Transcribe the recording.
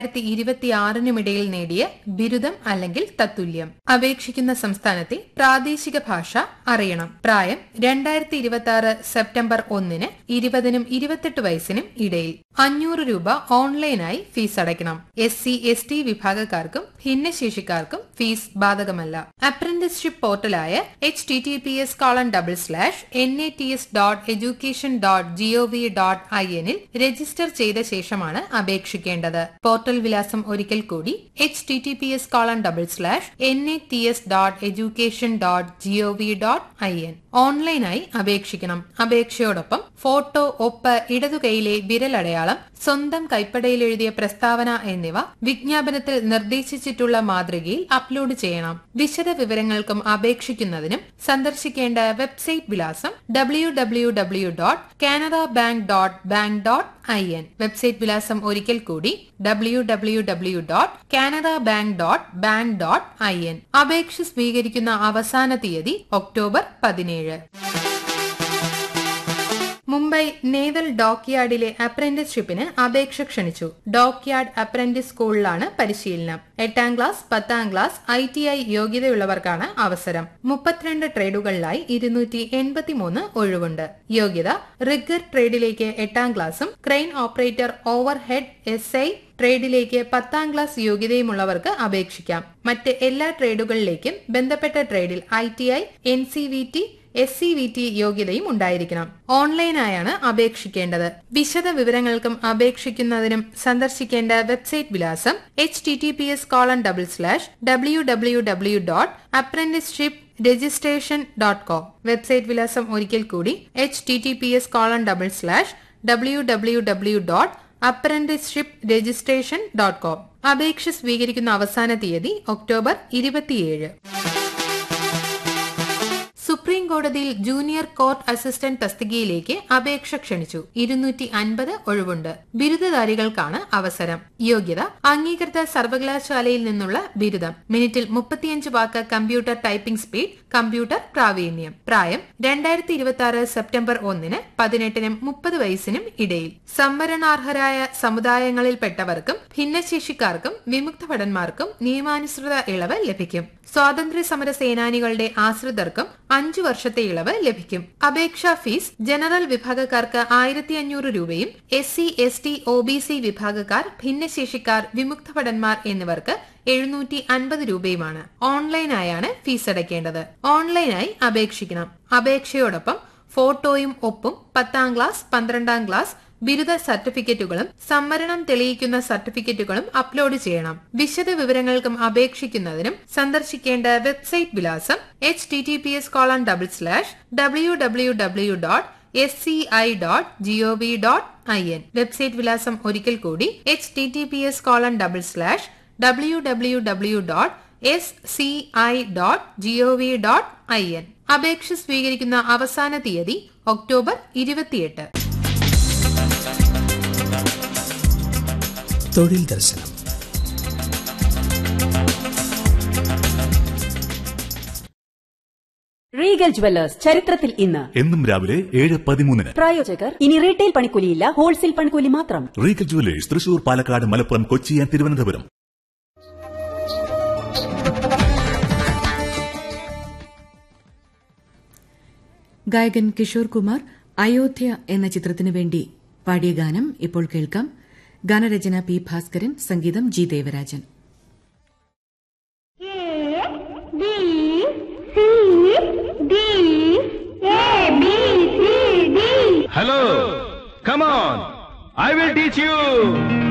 രണ്ടായിരത്തി ഇരുപത്തിയാറിനുമിടയിൽ നേടിയ ബിരുദം അല്ലെങ്കിൽ തത്തുല്യം അപേക്ഷിക്കുന്ന സംസ്ഥാനത്തെ പ്രാദേശിക ഭാഷ അറിയണം പ്രായം രണ്ടായിരത്തി ഇരുപത്തി ആറ് സെപ്റ്റംബർ ഒന്നിന് ഇരുപതിനും ഇരുപത്തെട്ട് വയസ്സിനും ഇടയിൽ അഞ്ഞൂറ് രൂപ ഓൺലൈനായി ഫീസ് അടയ്ക്കണം എസ് സി എസ് ടി വിഭാഗക്കാർക്കും ഭിന്നശേഷിക്കാർക്കും ഫീസ് ബാധകമല്ല അപ്രന്റിസ്ഷിപ്പ് പോർട്ടലായ H T T P S colon double slash N A T S dot education dot G O V dot I എന്നിൽ രജിസ്റ്റർ ചെയ്ത ശേഷമാണ് അപേക്ഷിക്കേണ്ടത് പോർട്ടൽ വിലാസം ഒരിക്കൽ കൂടി H T T P S colon double slash N A T S dot education dot G O V dot I N ഓൺലൈനായി അപേക്ഷിക്കണം അപേക്ഷയോടൊപ്പം photo ഒപ്പ് ഇടതുകൈയിലെ വിരലടയാളം സ്വന്തം കൈപ്പടയിൽ എഴുതിയ പ്രസ്താവന എന്നിവ വിജ്ഞാപനത്തിൽ നിർദ്ദേശിച്ചിട്ടുള്ള മാതൃകയിൽ അപ്ലോഡ് ചെയ്യണം വിശദ വിവരങ്ങൾക്കും അപേക്ഷിക്കുന്നതിനും സന്ദർശിക്കേണ്ട വെബ്സൈറ്റ് വിലാസം W W W dot Canara bank dot bank dot I N website വിലാസം ഒരിക്കൽ കൂടി W W W dot Canara bank dot bank dot I N അപേക്ഷ സ്വീകരിക്കുന്ന അവസാന തീയതി ഒക്ടോബർ പതിനേഴ് മുംബൈ നേവൽ ഡോക്യാർഡിലെ അപ്രന്റീസ്ഷിപ്പിന് അപേക്ഷ ക്ഷണിച്ചു ഡോക്യാർഡ് അപ്രന്റീസ് സ്കൂളിലാണ് പരിശീലനം എട്ടാം ക്ലാസ് പത്താം ക്ലാസ് ഐ ടി ഐ യോഗ്യതയുള്ളവർക്കാണ് അവസരം മുപ്പത്തിരണ്ട് ട്രേഡുകളിലായി ഇരുന്നൂറ്റി എൺപത്തിമൂന്ന് ഒഴിവുണ്ട് യോഗ്യത റിഗർ ട്രേഡിലേക്ക് എട്ടാം ക്ലാസും crane operator over head S I ട്രേഡിലേക്ക് പത്താം ക്ലാസ് യോഗ്യതയുമുള്ളവർക്ക് അപേക്ഷിക്കാം മറ്റ് എല്ലാ ട്രേഡുകളിലേക്കും ബന്ധപ്പെട്ട ട്രേഡിൽ I T I N C V T S C V T യോഗ്യതയും ഉണ്ടായിരിക്കണം ഓൺലൈനായാണ് അപേക്ഷിക്കേണ്ടത് വിശദ വിവരങ്ങൾക്കും അപേക്ഷിക്കുന്നതിനും സന്ദർശിക്കേണ്ട വെബ്സൈറ്റ് വിലാസം H T T P S colon double slash W W W dot apprenticeship registration dot com website വിലാസം ഒരിക്കൽ കൂടി H T T P S colon double slash W W W dot apprenticeship registration dot com അപേക്ഷ സ്വീകരിക്കുന്ന അവസാന തീയതി October ഇരുപത്തിയേഴ് supreme കോടതിയിൽ junior court assistant തസ്തികയിലേക്ക് അപേക്ഷ ക്ഷണിച്ചു ഇരുന്നൂറ്റി അൻപത് ഒഴിവുണ്ട് ബിരുദധാരികൾക്കാണ് അവസരം യോഗ്യത അംഗീകൃത സർവകലാശാലയിൽ നിന്നുള്ള ബിരുദം മിനിറ്റിൽ മുപ്പത്തിയഞ്ച് വാക്ക് കമ്പ്യൂട്ടർ ടൈപ്പിംഗ് സ്പീഡ് കമ്പ്യൂട്ടർ പ്രാവീണ്യം പ്രായം രണ്ടായിരത്തി ഇരുപത്തി ആറ് സെപ്റ്റംബർ ഒന്നിന് പതിനെട്ടിനും മുപ്പത് വയസ്സിനും ഇടയിൽ സംവരണാർഹരായ സമുദായങ്ങളിൽപ്പെട്ടവർക്കും ഭിന്നശേഷിക്കാർക്കും വിമുക്ത ഭടന്മാർക്കും നിയമാനുസൃത ഇളവ് ലഭിക്കും സ്വാതന്ത്ര്യ സമര സേനാനികളുടെ ആശ്രിതർക്കും അഞ്ചു വർഷത്തെ ഇളവ് ലഭിക്കും അപേക്ഷാ ഫീസ് ജനറൽ വിഭാഗക്കാർക്ക് ആയിരത്തി അഞ്ഞൂറ് രൂപയും S C S T O B C വിഭാഗക്കാർ ഭിന്നശേഷിക്കാർ വിമുക്ത ഭടന്മാർ എന്നിവർക്ക് എഴുന്നൂറ്റി അൻപത് രൂപയുമാണ് ഓൺലൈനായാണ് ഫീസ് അടയ്ക്കേണ്ടത് ഓൺലൈനായി അപേക്ഷിക്കണം അപേക്ഷയോടൊപ്പം ഫോട്ടോയും ഒപ്പും പത്താം ക്ലാസ് പന്ത്രണ്ടാം ക്ലാസ് ബിരുദ സർട്ടിഫിക്കറ്റുകളും സംവരണം തെളിയിക്കുന്ന സർട്ടിഫിക്കറ്റുകളും അപ്ലോഡ് ചെയ്യണം വിശദ വിവരങ്ങൾക്കും അപേക്ഷിക്കുന്നതിനും സന്ദർശിക്കേണ്ട വെബ്സൈറ്റ് വിലാസം H T T P S colon double slash W W W dot S C I dot G O V dot I N website വിലാസം ഒരിക്കൽ കൂടി H T T P S colon double slash W W W dot S C I dot G O V dot I N അപേക്ഷ സ്വീകരിക്കുന്ന അവസാന തീയതി October ഇരുപത്തിയെട്ട് തൊഴിൽ ദർശനം റീഗൽ ജുവല്ലേഴ്സ് ചരിത്രത്തിൽ ഇന്ന് എന്നും രാവിലെ ഏഴ് പതിമൂന്നിന് പ്രായോജകർ ഇനി റീറ്റെയിൽ പണിക്കൂലിയില്ല ഹോൾസെയിൽ പണിക്കൂലി മാത്രം Regal jewellers Thrissur Palakkad Malappuram Kochi and Thiruvananthapuram ഗായകൻ കിഷോർ കുമാർ അയോധ്യ എന്ന ചിത്രത്തിനു വേണ്ടി പാടിയ ഗാനം ഇപ്പോൾ കേൾക്കാം ഗാനരചന പി ഭാസ്കരൻ സംഗീതം G Devarajan A B C D A B C D Hello. Come on. I will teach you.